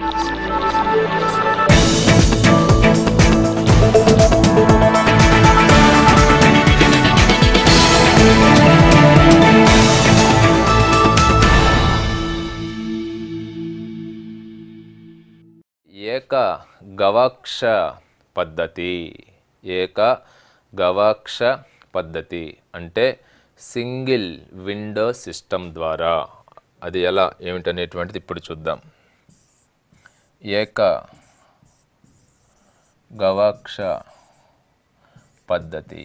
ఏక గవాక్ష పద్ధతి ఏక గవాక్ష పద్ధతి అంటే సింగిల్ విండో సిస్టమ్ ద్వారా అది ఎలా ఏమిటనేటువంటిది ఇప్పుడు చూద్దాం ఏక గవాక్ష పద్ధతి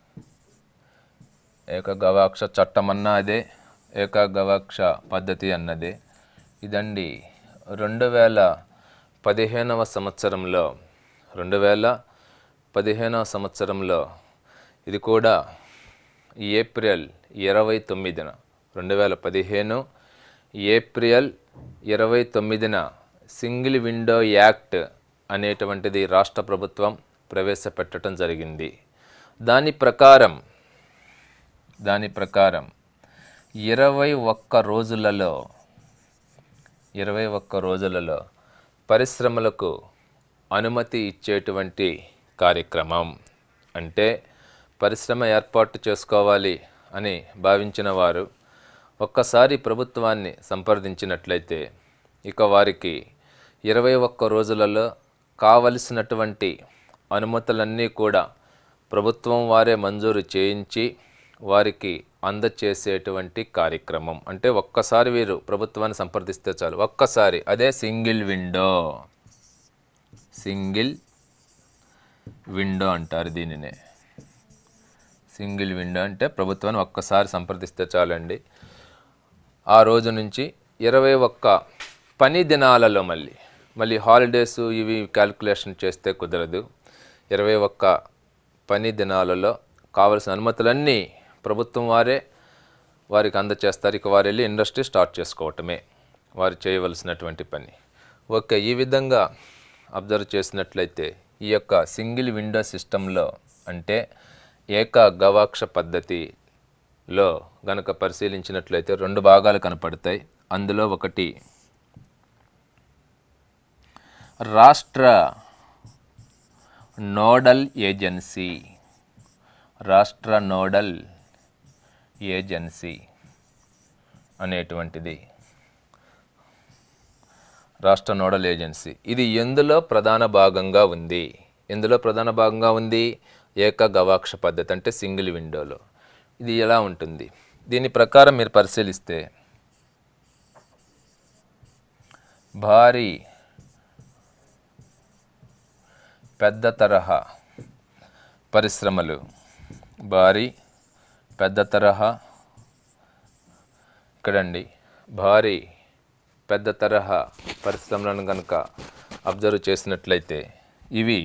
ఏకగవాక్ష చట్టం అన్న అదే ఏకగవాక్ష పద్ధతి అన్నదే ఇదండి రెండు వేల పదిహేనవ సంవత్సరంలో రెండు వేల పదిహేనవ సంవత్సరంలో ఇది కూడా ఏప్రిల్ ఇరవై తొమ్మిదిన రెండు వేల పదిహేను ఏప్రిల్ ఇరవై తొమ్మిదిన సింగిల్ విండో యాక్ట్ అనేటువంటిది రాష్ట్ర ప్రభుత్వం ప్రవేశపెట్టడం జరిగింది దాని ప్రకారం దాని ప్రకారం ఇరవై ఒక్క రోజులలో ఇరవై ఒక్క రోజులలో పరిశ్రమలకు అనుమతి ఇచ్చేటువంటి కార్యక్రమం అంటే పరిశ్రమ ఏర్పాటు చేసుకోవాలి అని భావించిన వారు ఒక్కసారి ప్రభుత్వాన్ని సంప్రదించినట్లయితే ఇక వారికి ఇరవై ఒక్క రోజులలో కావలసినటువంటి అనుమతులన్నీ కూడా ప్రభుత్వం వారే మంజూరు చేయించి వారికి అందచేసేటువంటి కార్యక్రమం అంటే ఒక్కసారి వీరు ప్రభుత్వాన్ని సంప్రదిస్తే చాలు ఒక్కసారి అదే సింగిల్ విండో సింగిల్ విండో అంటారు దీనినే సింగిల్ విండో అంటే ప్రభుత్వాన్ని ఒక్కసారి సంప్రదిస్తే చాలండి ఆ రోజు నుంచి ఇరవై ఒక్క పని దినాలలో మళ్ళీ మళ్ళీ హాలిడేస్ ఇవి క్యాల్కులేషన్ చేస్తే కుదరదు ఇరవై ఒక్క పని దినాలలో కావలసిన అనుమతులన్నీ ప్రభుత్వం వారే వారికి అందచేస్తారు ఇక వారు వెళ్ళి ఇండస్ట్రీ స్టార్ట్ చేసుకోవటమే వారు చేయవలసినటువంటి పని ఓకే ఈ విధంగా అబ్జర్వ్ చేసినట్లయితే ఈ యొక్క సింగిల్ విండో సిస్టంలో అంటే ఏక గవాక్ష పద్ధతిలో గనక పరిశీలించినట్లయితే రెండు భాగాలు కనపడతాయి అందులో ఒకటి రాష్ట్ర నోడల్ ఏజెన్సీ రాష్ట్ర నోడల్ ఏజెన్సీ అనేటువంటిది రాష్ట్ర నోడల్ ఏజెన్సీ ఇది ఎందులో ప్రధాన భాగంగా ఉంది ఎందులో ప్రధాన భాగంగా ఉంది ఏక గవాక్ష పద్ధతి అంటే సింగిల్ విండోలో ఇది ఎలా ఉంటుంది దీని ప్రకారం మీరు పరిశీలిస్తే భారీ పెద్ద తరహా పరిశ్రమలు భారీ పెద్ద తరహా ఇక్కడండి భారీ పెద్ద తరహా పరిశ్రమలను కనుక అబ్జర్వ్ చేసినట్లయితే ఇవి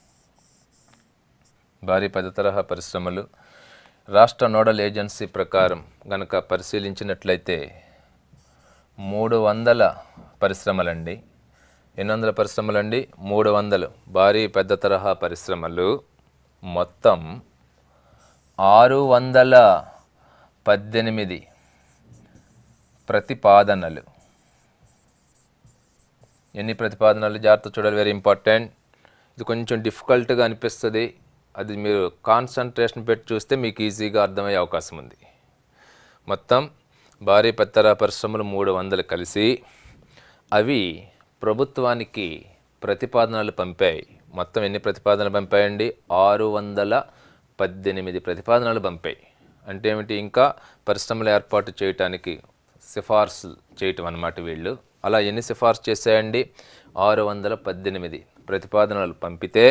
భారీ పెద్ద తరహా పరిశ్రమలు రాష్ట్ర నోడల్ ఏజెన్సీ ప్రకారం గనక పరిశీలించినట్లయితే మూడు వందల పరిశ్రమలండి ఎన్ని వందల పరిశ్రమలండి మూడు వందలు భారీ పెద్ద తరహా పరిశ్రమలు మొత్తం ఆరు వందల పద్దెనిమిది ప్రతిపాదనలు ఎన్ని ప్రతిపాదనలు జాగ్రత్త చూడాలి వెరీ ఇంపార్టెంట్ ఇది కొంచెం డిఫికల్ట్గా అనిపిస్తుంది అది మీరు కాన్సన్ట్రేషన్ పెట్టి చూస్తే మీకు ఈజీగా అర్థమయ్యే అవకాశం ఉంది మొత్తం భారీ పెత్తర పరిశ్రమలు మూడు వందలు కలిసి అవి ప్రభుత్వానికి ప్రతిపాదనలు పంపాయి మొత్తం ఎన్ని ప్రతిపాదనలు పంపాయండి ఆరు వందల పద్దెనిమిది ప్రతిపాదనలు పంపాయి అంటే ఏమిటి ఇంకా పరిశ్రమలు ఏర్పాటు చేయటానికి సిఫార్సు చేయటం అన్నమాట వీళ్ళు అలా ఎన్ని సిఫార్సు చేశాయండి ఆరు వందల పద్దెనిమిది ప్రతిపాదనలు పంపితే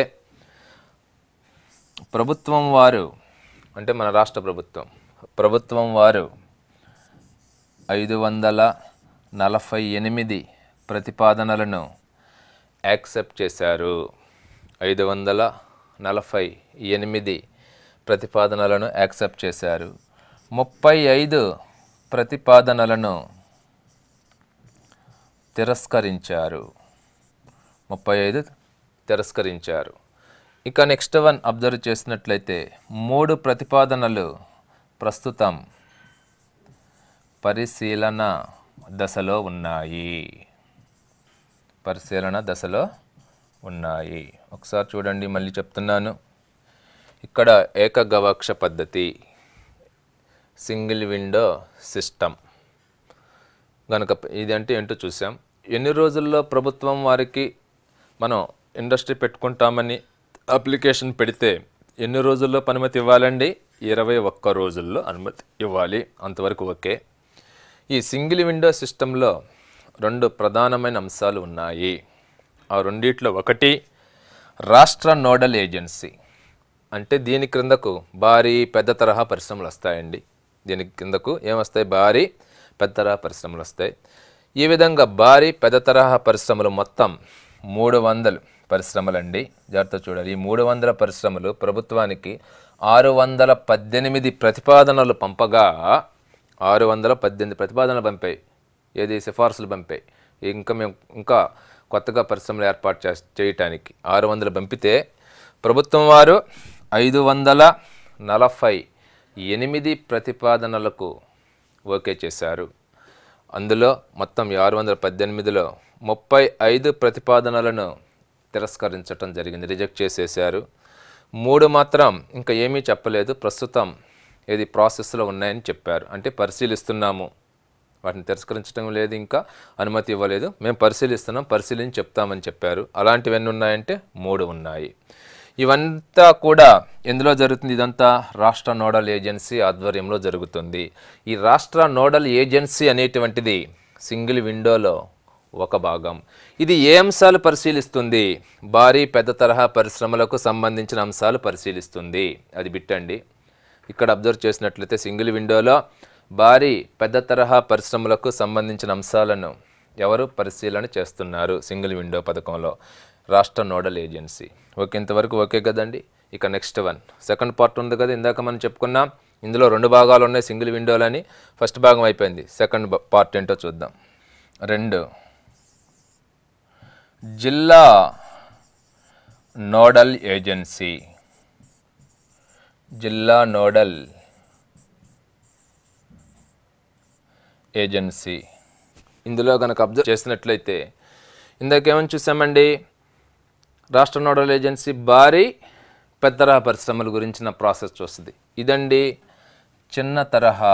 ప్రభుత్వం వారు అంటే మన రాష్ట్ర ప్రభుత్వం ప్రభుత్వం వారు ఐదు వందల నలభై ఎనిమిది ప్రతిపాదనలను యాక్సెప్ట్ చేశారు ఐదు వందల నలభై ఎనిమిది ప్రతిపాదనలను యాక్సెప్ట్ చేశారు ముప్పై ఐదు ప్రతిపాదనలను తిరస్కరించారు ముప్పై ఐదు తిరస్కరించారు ఇక నెక్స్ట్ వన్ అబ్జర్వ్ చేసినట్లయితే మూడు ప్రతిపాదనలు ప్రస్తుతం పరిశీలన దశలో ఉన్నాయి పరిశీలన దశలో ఉన్నాయి ఒకసారి చూడండి మళ్ళీ చెప్తున్నాను ఇక్కడ ఏకగవాక్ష పద్ధతి సింగిల్ విండో సిస్టమ్ గనక ఇది అంటే ఏంటో చూసాం ఎన్ని రోజుల్లో ప్రభుత్వం వారికి మనం ఇండస్ట్రీ పెట్టుకుంటామని అప్లికేషన్ పెడితే ఎన్ని రోజుల్లో అనుమతి ఇవ్వాలండి ఇరవై ఒక్క రోజుల్లో అనుమతి ఇవ్వాలి అంతవరకు ఓకే ఈ సింగిల్ విండో సిస్టంలో రెండు ప్రధానమైన అంశాలు ఉన్నాయి ఆ రెండిట్లో ఒకటి రాష్ట్ర నోడల్ ఏజెన్సీ అంటే దీని క్రిందకు భారీ పెద్ద తరహా పరిశ్రమలు వస్తాయండి దీని కిందకు ఏమొస్తాయి భారీ పెద్ద తరహా పరిశ్రమలు వస్తాయి ఈ విధంగా భారీ పెద్ద తరహా పరిశ్రమలు మొత్తం మూడు వందలు పరిశ్రమలండి జాగ్రత్త చూడాలి ఈ మూడు వందల పరిశ్రమలు ప్రభుత్వానికి ఆరు వందల పద్దెనిమిది ప్రతిపాదనలు పంపగా ఆరు వందల పద్దెనిమిది ప్రతిపాదనలు పంపాయి ఏది సిఫార్సులు పంపాయి ఇంకా మేము ఇంకా కొత్తగా పరిశ్రమలు ఏర్పాటు చే చేయటానికి ఆరు వందలు పంపితే ప్రభుత్వం వారు ఐదు వందల నలభై ఎనిమిది ప్రతిపాదనలకు ఓకే చేశారు అందులో మొత్తం ఈ ఆరు వందల పద్దెనిమిదిలో ముప్పై ఐదు ప్రతిపాదనలను తిరస్కరించటం జరిగింది రిజెక్ట్ చేసేశారు మూడు మాత్రం ఇంకా ఏమీ చెప్పలేదు ప్రస్తుతం ఏది ప్రాసెస్లో ఉన్నాయని చెప్పారు అంటే పరిశీలిస్తున్నాము వాటిని తిరస్కరించడం లేదు ఇంకా అనుమతి ఇవ్వలేదు మేము పరిశీలిస్తున్నాం పరిశీలించి చెప్తామని చెప్పారు అలాంటివి ఎన్ని ఉన్నాయంటే మూడు ఉన్నాయి ఇవంతా కూడా ఎందులో జరుగుతుంది ఇదంతా రాష్ట్ర నోడల్ ఏజెన్సీ ఆధ్వర్యంలో జరుగుతుంది ఈ రాష్ట్ర నోడల్ ఏజెన్సీ అనేటువంటిది సింగిల్ విండోలో ఒక భాగం ఇది ఏ అంశాలు పరిశీలిస్తుంది భారీ పెద్ద తరహా పరిశ్రమలకు సంబంధించిన అంశాలు పరిశీలిస్తుంది అది బిట్టండి ఇక్కడ అబ్జర్వ్ చేసినట్లయితే సింగిల్ విండోలో భారీ పెద్ద తరహా పరిశ్రమలకు సంబంధించిన అంశాలను ఎవరు పరిశీలన చేస్తున్నారు సింగిల్ విండో పథకంలో రాష్ట్ర నోడల్ ఏజెన్సీ ఓకే ఇంతవరకు ఓకే కదండి ఇక నెక్స్ట్ వన్ సెకండ్ పార్ట్ ఉంది కదా ఇందాక మనం చెప్పుకున్నాం ఇందులో రెండు భాగాలు ఉన్నాయి సింగిల్ విండోలని ఫస్ట్ భాగం అయిపోయింది సెకండ్ పార్ట్ ఏంటో చూద్దాం రెండు జిల్లా నోడల్ ఏజెన్సీ జిల్లా నోడల్ ఏజెన్సీ ఇందులో కనుక అబ్జర్వ్ చేసినట్లయితే ఇందాకేమని చూసామండి రాష్ట్ర నోడల్ ఏజెన్సీ భారీ పెద్ద తరహా పరిశ్రమల గురించిన ప్రాసెస్ చూస్తుంది ఇదండి చిన్న తరహా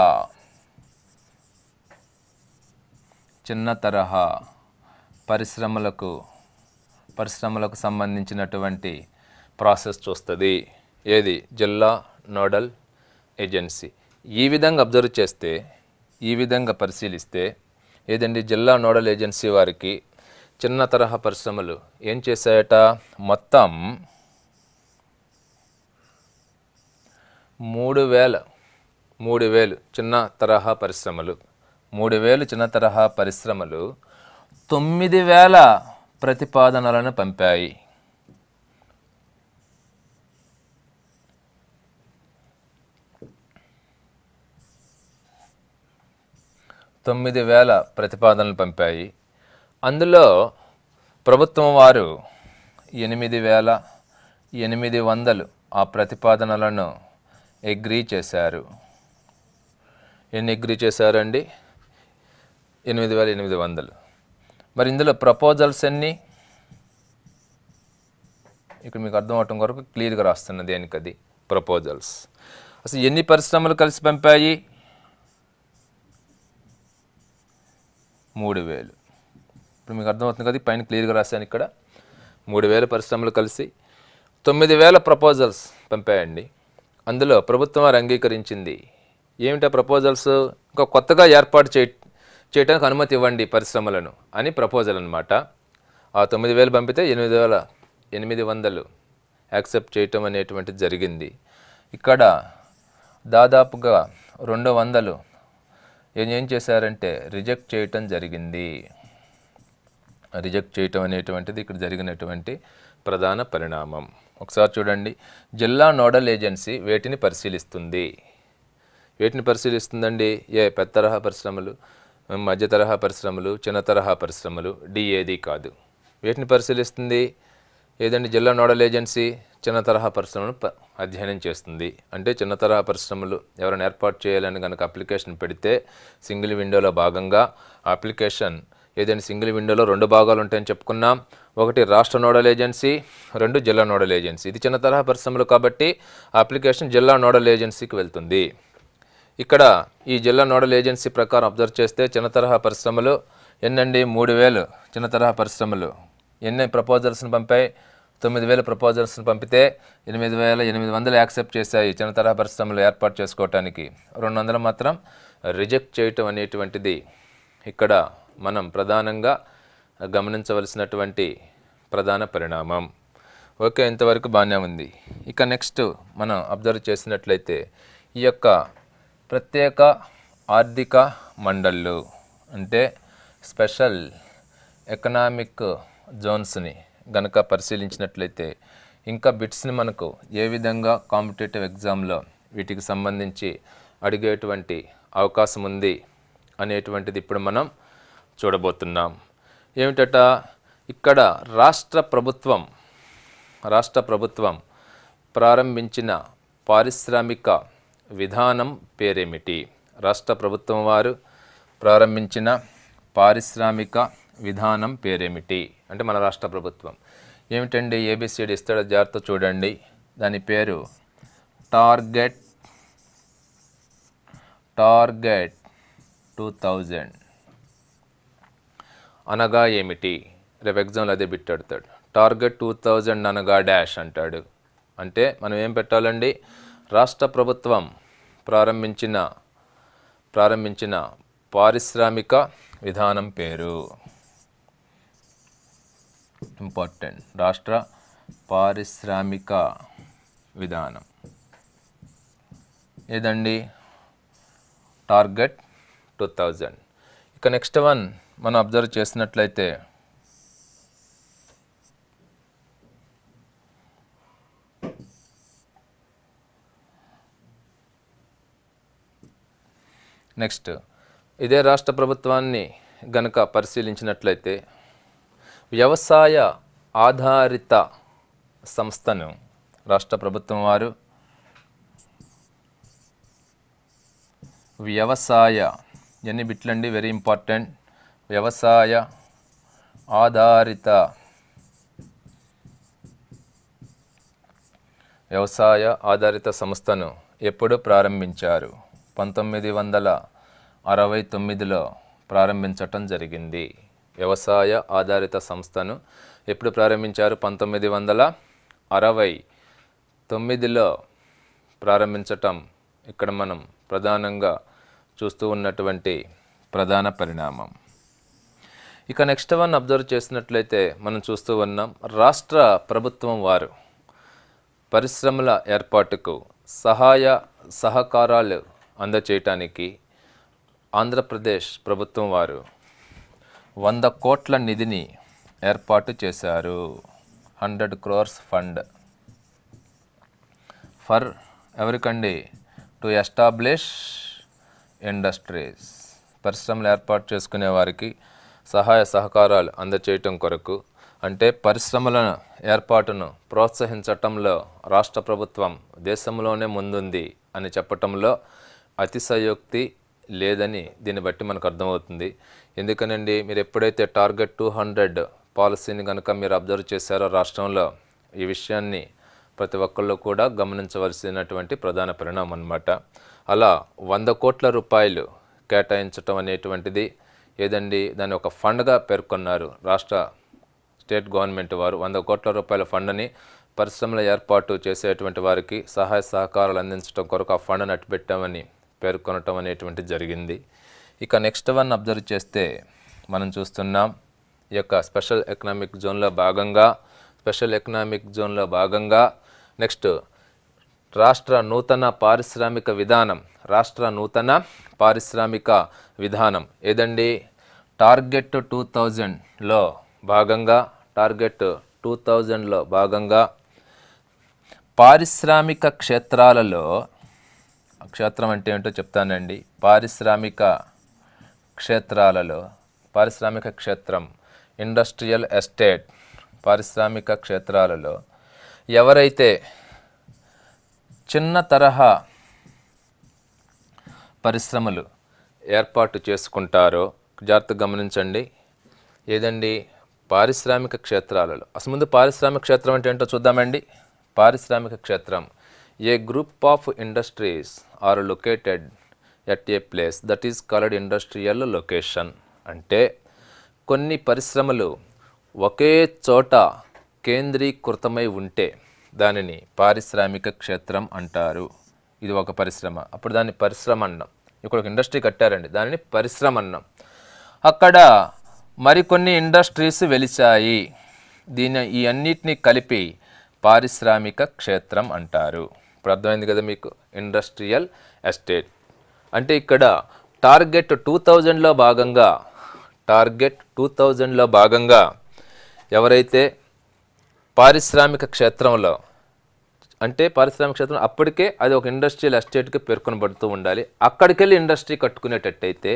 చిన్న తరహా పరిశ్రమలకు పరిశ్రమలకు సంబంధించినటువంటి ప్రాసెస్ చూస్తుంది ఏది జిల్లా నోడల్ ఏజెన్సీ ఈ విధంగా అబ్జర్వ్ చేస్తే ఈ విధంగా పరిశీలిస్తే ఏదండి జిల్లా నోడల్ ఏజెన్సీ వారికి చిన్న తరహా పరిశ్రమలు ఏం చేశాయట మొత్తం మూడు వేల మూడు వేలు చిన్న తరహా పరిశ్రమలు మూడు వేలు చిన్న తరహా పరిశ్రమలు తొమ్మిది వేల ప్రతిపాదనలను పంపాయి తొమ్మిది వేల ప్రతిపాదనలు పంపాయి అందులో ప్రభుత్వం వారు ఎనిమిది వేల ఎనిమిది వందలు ఆ ప్రతిపాదనలను అగ్రీ చేశారు ఎన్ని అగ్రీ చేశారండి ఎనిమిది వేల ఎనిమిది వందలు మరి ఇందులో ప్రపోజల్స్ ఎన్ని ఇక్కడ మీకు అర్థం అవటం కొరకు క్లియర్గా రాస్తున్న దేనికి అది ప్రపోజల్స్ అసలు ఎన్ని పరిశ్రమలు కలిసి పంపాయి మూడు వేలు ఇప్పుడు మీకు అర్థమవుతుంది కదా ఈ పైన క్లియర్గా రాశాను ఇక్కడ మూడు వేల పరిశ్రమలు కలిసి తొమ్మిది వేల ప్రపోజల్స్ పంపాయండి అందులో ప్రభుత్వం వారు అంగీకరించింది ఏమిటా ప్రపోజల్స్ ఇంకా కొత్తగా ఏర్పాటు చేయ చేయడానికి అనుమతి ఇవ్వండి పరిశ్రమలను అని ప్రపోజల్ అనమాట ఆ తొమ్మిది వేలు పంపితే ఎనిమిది వేల ఎనిమిది వందలు యాక్సెప్ట్ చేయటం అనేటువంటిది జరిగింది ఇక్కడ దాదాపుగా రెండు వందలు ఏం ఏం చేశారంటే రిజెక్ట్ చేయటం జరిగింది రిజెక్ట్ చేయటం అనేటువంటిది ఇక్కడ జరిగినటువంటి ప్రధాన పరిణామం ఒకసారి చూడండి జిల్లా నోడల్ ఏజెన్సీ వేటిని పరిశీలిస్తుంది వేటిని పరిశీలిస్తుందండి ఏ పెద్ద తరహా పరిశ్రమలు మధ్య తరహా పరిశ్రమలు చిన్న తరహా పరిశ్రమలు డి ఏది కాదు వేటిని పరిశీలిస్తుంది ఏదండి జిల్లా నోడల్ ఏజెన్సీ చిన్న తరహా పరిశ్రమలను ప- అధ్యయనం చేస్తుంది అంటే చిన్న తరహా పరిశ్రమలు ఎవరైనా ఏర్పాటు చేయాలని కనుక అప్లికేషన్ పెడితే సింగిల్ విండోలో భాగంగా ఆ అప్లికేషన్ ఏదైనా సింగిల్ విండోలో రెండు భాగాలు ఉంటాయని చెప్పుకున్నాం ఒకటి రాష్ట్ర నోడల్ ఏజెన్సీ రెండు జిల్లా నోడల్ ఏజెన్సీ ఇది చిన్న తరహా పరిశ్రమలు కాబట్టి అప్లికేషన్ జిల్లా నోడల్ ఏజెన్సీకి వెళ్తుంది ఇక్కడ ఈ జిల్లా నోడల్ ఏజెన్సీ ప్రకారం అబ్జర్వ్ చేస్తే చిన్న తరహా పరిశ్రమలు ఎన్నండి మూడు వేలు చిన్న తరహా పరిశ్రమలు ఎన్ని ప్రపోజల్స్ని పంపాయి తొమ్మిది వేల ప్రపోజల్స్ని పంపితే ఎనిమిది వేల ఎనిమిది వందలు యాక్సెప్ట్ చేశాయి చిన్న తరహా పరిశ్రమలు ఏర్పాటు చేసుకోవటానికి రెండు వందలు మాత్రం రిజెక్ట్ చేయటం అనేటువంటిది ఇక్కడ మనం ప్రధానంగా గమనించవలసినటువంటి ప్రధాన పరిణామం ఓకే ఇంతవరకు బాగానే ఉంది ఇక నెక్స్ట్ మనం అబ్జర్వ్ చేసినట్లయితే ఈ యొక్క ప్రత్యేక ఆర్థిక మండళ్ళు అంటే స్పెషల్ ఎకనామిక్ జోన్స్ని గనక పరిశీలించినట్లయితే ఇంకా బిట్స్ని మనకు ఏ విధంగా కాంపిటేటివ్ ఎగ్జామ్లో వీటికి సంబంధించి అడిగేటువంటి అవకాశం ఉంది అనేటువంటిది ఇప్పుడు మనం చూడబోతున్నాం ఏమిటట ఇక్కడ రాష్ట్ర ప్రభుత్వం రాష్ట్ర ప్రభుత్వం ప్రారంభించిన పారిశ్రామిక విధానం పేరేమిటి రాష్ట్ర ప్రభుత్వం వారు ప్రారంభించిన పారిశ్రామిక విధానం పేరేమిటి అంటే మన రాష్ట్ర ప్రభుత్వం ఏమిటండి ఏబిసిడి ఇస్తాడో జాగ్రత్త చూడండి దాని పేరు టార్గెట్ టార్గెట్ టూ థౌజండ్ అనగా ఏమిటి రేపు ఎగ్జామ్లో అదే బిట్ అడతాడు టార్గెట్ టూ థౌజండ్ అనగా డాష్ అంటాడు అంటే మనం ఏం పెట్టాలండి రాష్ట్ర ప్రభుత్వం ప్రారంభించిన ప్రారంభించిన పారిశ్రామిక విధానం పేరు ఇంపార్టెంట్ రాష్ట్ర పారిశ్రామిక విధానం ఏదండి టార్గెట్ టూ థౌజండ్ ఇక నెక్స్ట్ వన్ మనం అబ్జర్వ్ చేసినట్లయితే నెక్స్ట్ ఇదే రాష్ట్ర ప్రభుత్వాన్ని గనక పరిశీలించినట్లయితే వ్యవసాయ ఆధారిత సంస్థను రాష్ట్ర ప్రభుత్వం వారు వ్యవసాయ ఎన్ని బిట్లండి వెరీ ఇంపార్టెంట్ వ్యవసాయ ఆధారిత వ్యవసాయ ఆధారిత సంస్థను ఎప్పుడు ప్రారంభించారు పంతొమ్మిది వందల అరవై తొమ్మిదిలో ప్రారంభించటం జరిగింది వ్యవసాయ ఆధారిత సంస్థను ఎప్పుడు ప్రారంభించారు పంతొమ్మిది వందల అరవై తొమ్మిదిలో ప్రారంభించటం ఇక్కడ మనం ప్రధానంగా చూస్తూ ఉన్నటువంటి ప్రధాన పరిణామం ఇక నెక్స్ట్ వన్ అబ్జర్వ్ చేసినట్లయితే మనం చూస్తూ ఉన్నాం రాష్ట్ర ప్రభుత్వం వారు పరిశ్రమల ఏర్పాటుకు సహాయ సహకారాలు అందచేయటానికి ఆంధ్రప్రదేశ్ ప్రభుత్వం వారు వంద కోట్ల నిధిని ఏర్పాటు చేశారు హండ్రెడ్ క్రోర్స్ ఫండ్ ఫర్ ఎవరికండి టు ఎస్టాబ్లిష్ ఇండస్ట్రీస్ పరిశ్రమలు ఏర్పాటు చేసుకునే వారికి సహాయ సహకారాలు అందచేయటం కొరకు అంటే పరిశ్రమల ఏర్పాటును ప్రోత్సహించటంలో రాష్ట్ర ప్రభుత్వం దేశంలోనే ముందుంది అని చెప్పటంలో అతిశయోక్తి లేదని దీన్ని బట్టి మనకు అర్థమవుతుంది ఎందుకనండి మీరు ఎప్పుడైతే టార్గెట్ టూ హండ్రెడ్ పాలసీని కనుక మీరు అబ్జర్వ్ చేశారో రాష్ట్రంలో ఈ విషయాన్ని ప్రతి ఒక్కళ్ళు కూడా గమనించవలసినటువంటి ప్రధాన పరిణామం అన్నమాట అలా వంద కోట్ల రూపాయలు కేటాయించటం అనేటువంటిది ఏదండి దాన్ని ఒక ఫండ్గా పేర్కొన్నారు రాష్ట్ర స్టేట్ గవర్నమెంట్ వారు వంద కోట్ల రూపాయల ఫండ్ని పరిశ్రమల ఏర్పాటు చేసేటువంటి వారికి సహాయ సహకారాలు అందించడం కొరకు ఆ ఫండ్ని అట్టుపెట్టామని పేర్కొనటం అనేటువంటి జరిగింది ఇక నెక్స్ట్ వన్ అబ్జర్వ్ చేస్తే మనం చూస్తున్నాం ఈ యొక్క స్పెషల్ ఎకనామిక్ జోన్లో భాగంగా స్పెషల్ ఎకనామిక్ జోన్లో భాగంగా నెక్స్ట్ రాష్ట్ర నూతన పారిశ్రామిక విధానం రాష్ట్ర నూతన పారిశ్రామిక విధానం ఏదండి టార్గెట్ టూ థౌజండ్లో భాగంగా టార్గెట్ టూ థౌజండ్లో భాగంగా పారిశ్రామిక క్షేత్రాలలో క్షేత్రం అంటే ఏంటో చెప్తానండి పారిశ్రామిక క్షేత్రాలలో పారిశ్రామిక క్షేత్రం ఇండస్ట్రియల్ ఎస్టేట్ పారిశ్రామిక క్షేత్రాలలో ఎవరైతే చిన్న తరహా పరిశ్రమలు ఏర్పాటు చేసుకుంటారో జాగ్రత్తగా గమనించండి ఏదండి పారిశ్రామిక క్షేత్రాలలో అసలు ముందు పారిశ్రామిక క్షేత్రం అంటే ఏంటో చూద్దామండి పారిశ్రామిక క్షేత్రం a group of industries are located at a place that is called industrial location అంటే కొన్ని పరిశ్రమలు ఒకే చోట కేంద్రీకృతమై ఉంటే దానిని పారిశ్రామిక క్షేత్రం అంటారు ఇది ఒక పరిశ్రమ అప్పుడు దాన్ని పరిశ్రమ అన్నాం ఇక్కడ ఒక ఇండస్ట్రీ కట్టారండి దానిని పరిశ్రమ అన్నాం అక్కడ మరికొన్ని ఇండస్ట్రీస్ వెలిచాయి దీని ఈ అన్నిటినీ కలిపి పారిశ్రామిక క్షేత్రం అంటారు ఇప్పుడు అర్థమైంది కదా మీకు ఇండస్ట్రియల్ ఎస్టేట్ అంటే ఇక్కడ టార్గెట్ టూ థౌజండ్లో భాగంగా టార్గెట్ టూ థౌజండ్లో భాగంగా ఎవరైతే పారిశ్రామిక క్షేత్రంలో అంటే పారిశ్రామిక క్షేత్రం అప్పటికే అది ఒక ఇండస్ట్రియల్ ఎస్టేట్కి పేర్కొనబడుతూ ఉండాలి అక్కడికి వెళ్ళి ఇండస్ట్రీ కట్టుకునేటట్టయితే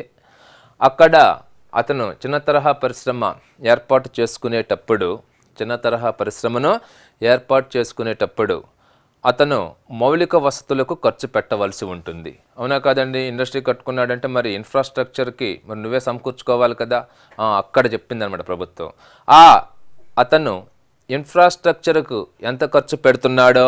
అక్కడ అతను చిన్న తరహా పరిశ్రమ ఏర్పాటు చేసుకునేటప్పుడు చిన్న తరహా పరిశ్రమను ఏర్పాటు చేసుకునేటప్పుడు అతను మౌలిక వసతులకు ఖర్చు పెట్టవలసి ఉంటుంది అవునా కాదండి ఇండస్ట్రీ కట్టుకున్నాడంటే మరి ఇన్ఫ్రాస్ట్రక్చర్కి మరి నువ్వే సమకూర్చుకోవాలి కదా ఆ, అక్కడ చెప్పిందనమాట ప్రభుత్వం ఆ అతను ఇన్ఫ్రాస్ట్రక్చర్కు ఎంత ఖర్చు పెడుతున్నాడో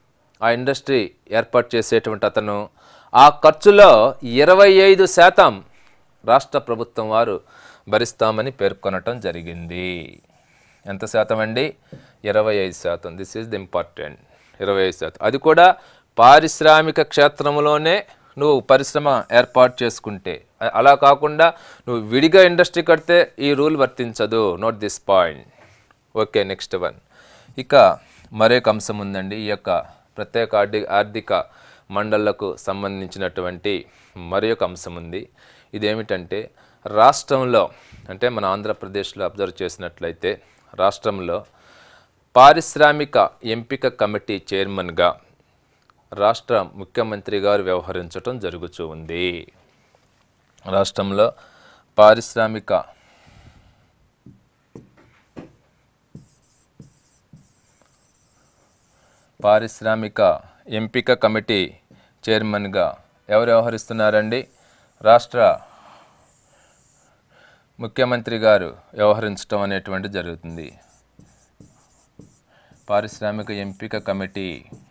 ఆ ఇండస్ట్రీ ఏర్పాటు చేసేటువంటి అతను ఆ ఖర్చులో ఇరవై ఐదు శాతం రాష్ట్ర ప్రభుత్వం వారు భరిస్తామని పేర్కొనటం జరిగింది ఎంత శాతం అండి ఇరవై ఐదు శాతం దిస్ ఈజ్ ది ఇంపార్టెంట్ ఇరవై ఐదు శాతం అది కూడా పారిశ్రామిక క్షేత్రంలోనే నువ్వు పరిశ్రమ ఏర్పాటు చేసుకుంటే అ- అలా కాకుండా నువ్వు విడిగా ఇండస్ట్రీ కడితే ఈ రూల్ వర్తించదు note this point okay next one ఇక మరొక అంశం ఉందండి ఈ యొక్క ప్రత్యేక ఆర్థిక ఆర్థిక మండళ్లకు సంబంధించినటువంటి మరి ఒక అంశం ఉంది ఇదేమిటంటే రాష్ట్రంలో అంటే మన ఆంధ్రప్రదేశ్లో అబ్జర్వ్ చేసినట్లయితే రాష్ట్రంలో పారిశ్రామిక ఎంపిక కమిటీ చైర్మన్గా రాష్ట్ర ముఖ్యమంత్రి గారు వ్యవహరించటం జరుగుతూ ఉంది రాష్ట్రంలో పారిశ్రామిక పారిశ్రామిక ఎంపిక కమిటీ చైర్మన్గా ఎవరు వ్యవహరిస్తున్నారండి రాష్ట్ర ముఖ్యమంత్రి గారు వ్యవహరించడం అనేటువంటి జరుగుతుంది పారిశ్రామిక ఎంపిక కమిటీ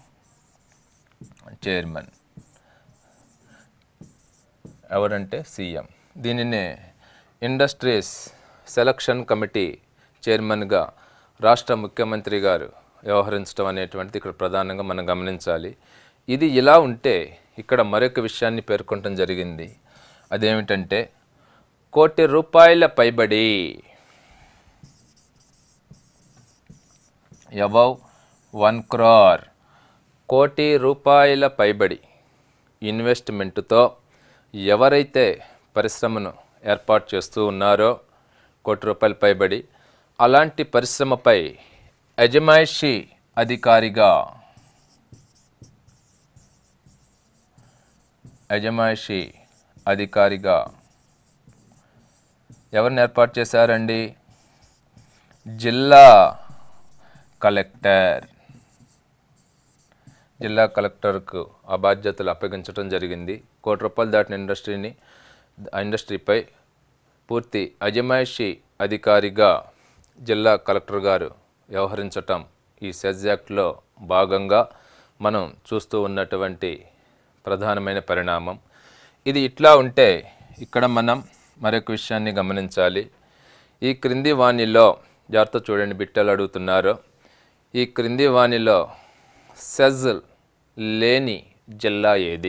చైర్మన్ ఎవరంటే సీఎం దీనినే ఇండస్ట్రీస్ సెలక్షన్ కమిటీ చైర్మన్గా రాష్ట్ర ముఖ్యమంత్రి గారు వ్యవహరించడం అనేటువంటిది ఇక్కడ ప్రధానంగా మనం గమనించాలి ఇది ఇలా ఉంటే ఇక్కడ మరొక విషయాన్ని పేర్కొనడం జరిగింది అదేమిటంటే కోటి రూపాయల పైబడి అబౌవ్ వన్ క్రార్ కోటి రూపాయల పైబడి ఇన్వెస్ట్మెంట్తో ఎవరైతే పరిశ్రమను ఏర్పాటు చేస్తూ ఉన్నారో కోటి రూపాయల పైబడి అలాంటి పరిశ్రమపై అజమాయిషి అధికారిగా అజమాయిషి అధికారిగా ఎవరిని ఏర్పాటు చేశారండి జిల్లా కలెక్టర్ జిల్లా కలెక్టర్కు ఆ బాధ్యతలు అప్పగించడం జరిగింది కోటి రూపాయలు దాటిన ఇండస్ట్రీని ఆ ఇండస్ట్రీపై పూర్తి అజమాయిషి అధికారిగా జిల్లా కలెక్టర్ గారు వ్యవహరించటం ఈ సెజ్ యాక్ట్లో భాగంగా మనం చూస్తూ ఉన్నటువంటి ప్రధానమైన పరిణామం ఇది ఇట్లా ఉంటే ఇక్కడ మనం మరొక విషయాన్ని గమనించాలి ఈ క్రింది వాణిలో జాగ్రత్త చూడండి బిట్టలు అడుగుతున్నారు ఈ క్రింది వాణిలో సెజ్ లేని జిల్లా ఏది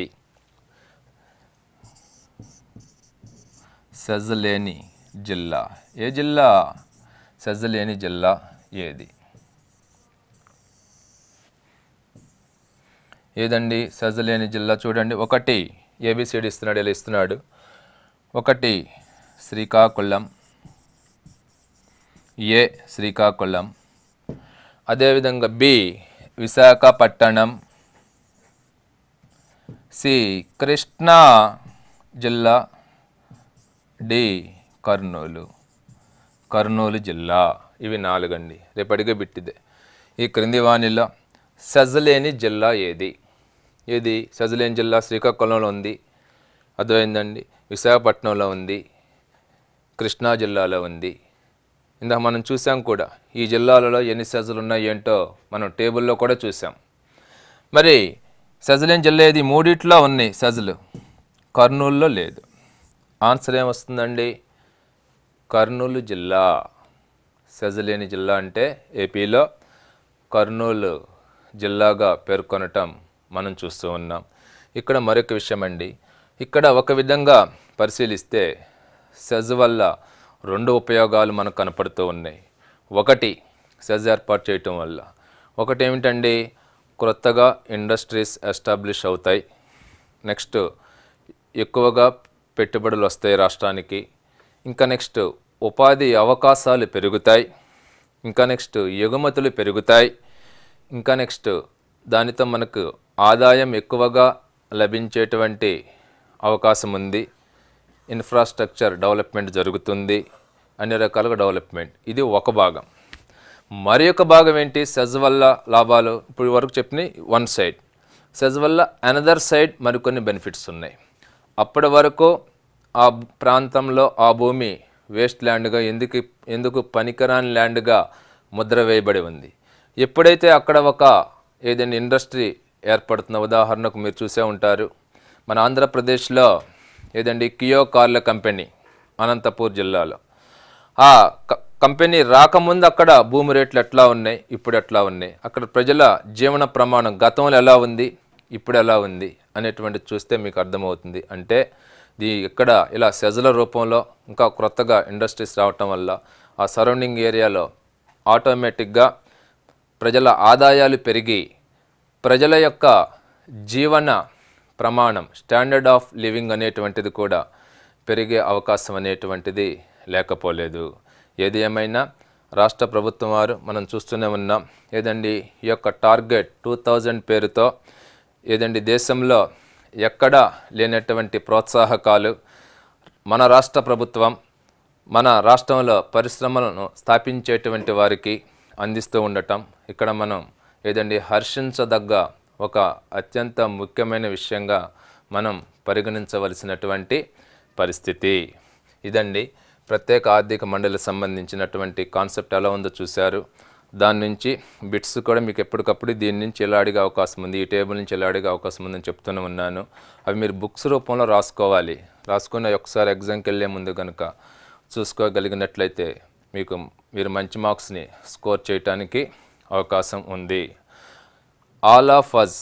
సెజ్ లేని జిల్లా ఏ జిల్లా సెజ్ లేని జిల్లా ఏది ఏదండి సెజ్ లేని జిల్లా చూడండి ఒకటి ఏబిసిడి ఇస్తున్నాడు ఇలా ఇస్తున్నాడు ఒకటి శ్రీకాకుళం ఏ శ్రీకాకుళం అదేవిధంగా బి విశాఖపట్టణం సి కృష్ణా జిల్లా డి కర్నూలు కర్నూలు జిల్లా ఇవి నాలుగండి రేపటిగా బిట్టిదే ఈ క్రింది వాణిలో సజలేని జిల్లా ఏది ఏది సజలేని జిల్లా శ్రీకాకుళంలో ఉంది అర్థమైందండి విశాఖపట్నంలో ఉంది కృష్ణా జిల్లాలో ఉంది ఇందాక మనం చూసాం కూడా ఈ జిల్లాలలో ఎన్ని సెజలు ఉన్నాయి ఏంటో మనం టేబుల్లో కూడా చూసాం మరి సెజలేని జిల్లా ఏది మూడిట్లో ఉన్నాయి సెజలు కర్నూలులో లేదు ఆన్సర్ ఏమొస్తుందండి కర్నూలు జిల్లా సెజలేని జిల్లా అంటే ఏపీలో కర్నూలు జిల్లాగా పేర్కొనటం మనం చూస్తూ ఉన్నాం ఇక్కడ మరొక విషయం అండి ఇక్కడ ఒక విధంగా పరిశీలిస్తే సెజ్ వల్ల రెండు ఉపయోగాలు మనకు కనపడుతూ ఉన్నాయి ఒకటి సెజ్ ఏర్పాటు చేయటం వల్ల ఒకటి ఏమిటండి క్రొత్తగా ఇండస్ట్రీస్ ఎస్టాబ్లిష్ అవుతాయి నెక్స్ట్ ఎక్కువగా పెట్టుబడులు వస్తాయి రాష్ట్రానికి ఇంకా నెక్స్ట్ ఉపాధి అవకాశాలు పెరుగుతాయి ఇంకా నెక్స్ట్ ఎగుమతులు పెరుగుతాయి ఇంకా నెక్స్ట్ దానితో మనకు ఆదాయం ఎక్కువగా లభించేటువంటి అవకాశం ఉంది ఇన్ఫ్రాస్ట్రక్చర్ డెవలప్మెంట్ జరుగుతుంది అన్ని రకాలుగా డెవలప్మెంట్ ఇది ఒక భాగం మరి ఒక భాగం ఏంటి సెజ్ వల్ల లాభాలు ఇప్పుడు వరకు చెప్పిన వన్ సైడ్ సెజ్ వల్ల అనదర్ సైడ్ మరికొన్ని బెనిఫిట్స్ ఉన్నాయి అప్పటి వరకు ఆ ప్రాంతంలో ఆ భూమి వేస్ట్ ల్యాండ్గా ఎందుకు ఎందుకు పనికిరాని ల్యాండ్గా ముద్ర వేయబడి ఉంది ఎప్పుడైతే అక్కడ ఒక ఏదైనా ఇండస్ట్రీ ఏర్పడుతున్న ఉదాహరణకు మీరు చూసే ఉంటారు మన ఆంధ్రప్రదేశ్లో ఏదండి కియో కార్ల కంపెనీ అనంతపూర్ జిల్లాలో ఆ క- కంపెనీ రాకముందు అక్కడ భూమి రేట్లు ఎట్లా ఉన్నాయి ఇప్పుడు ఎట్లా ఉన్నాయి అక్కడ ప్రజల జీవన ప్రమాణం గతంలో ఎలా ఉంది ఇప్పుడు ఎలా ఉంది అనేటువంటి చూస్తే మీకు అర్థమవుతుంది అంటే దీ ఇక్కడ ఇలా సెజల రూపంలో ఇంకా క్రొత్తగా ఇండస్ట్రీస్ రావటం వల్ల ఆ సరౌండింగ్ ఏరియాలో ఆటోమేటిక్గా ప్రజల ఆదాయాలు పెరిగి ప్రజల యొక్క జీవన ప్రమాణం స్టాండర్డ్ ఆఫ్ లివింగ్ అనేటువంటిది కూడా పెరిగే అవకాశం అనేటువంటిది లేకపోలేదు ఏది ఏమైనా రాష్ట్ర ప్రభుత్వం వారు మనం చూస్తూనే ఉన్నాం ఏదండి ఈ యొక్క టార్గెట్ టూ థౌజండ్ పేరుతో ఏదండి దేశంలో ఎక్కడా లేనటువంటి ప్రోత్సాహకాలు మన రాష్ట్ర ప్రభుత్వం మన రాష్ట్రంలో పరిశ్రమలను స్థాపించేటువంటి వారికి అందిస్తూ ఉండటం ఇక్కడ మనం ఏదండి హర్షించదగ్గ ఒక అత్యంత ముఖ్యమైన విషయంగా మనం పరిగణించవలసినటువంటి పరిస్థితి ఇదండి ప్రత్యేక ఆర్థిక మండలికి సంబంధించినటువంటి కాన్సెప్ట్ ఎలా ఉందో చూశారు దాని నుంచి బిట్స్ కూడా మీకు ఎప్పటికప్పుడు దీని నుంచి ఎలా అడిగే అవకాశం ఉంది ఈ టేబుల్ నుంచి ఎలా అడిగే అవకాశం ఉందని చెప్తూనే ఉన్నాను అవి మీరు బుక్స్ రూపంలో రాసుకోవాలి రాసుకుని ఒకసారి ఎగ్జామ్కి వెళ్ళే ముందు కనుక చూసుకోగలిగినట్లయితే మీకు మీరు మంచి మార్క్స్ని స్కోర్ చేయటానికి అవకాశం ఉంది all of us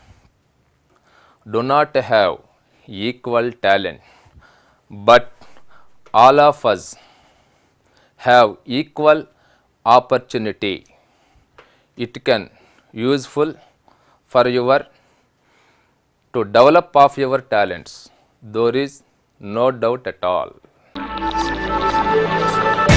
do not have equal talent, but all of us have equal opportunity. It can useful for your to develop of your talents. There is no doubt at all.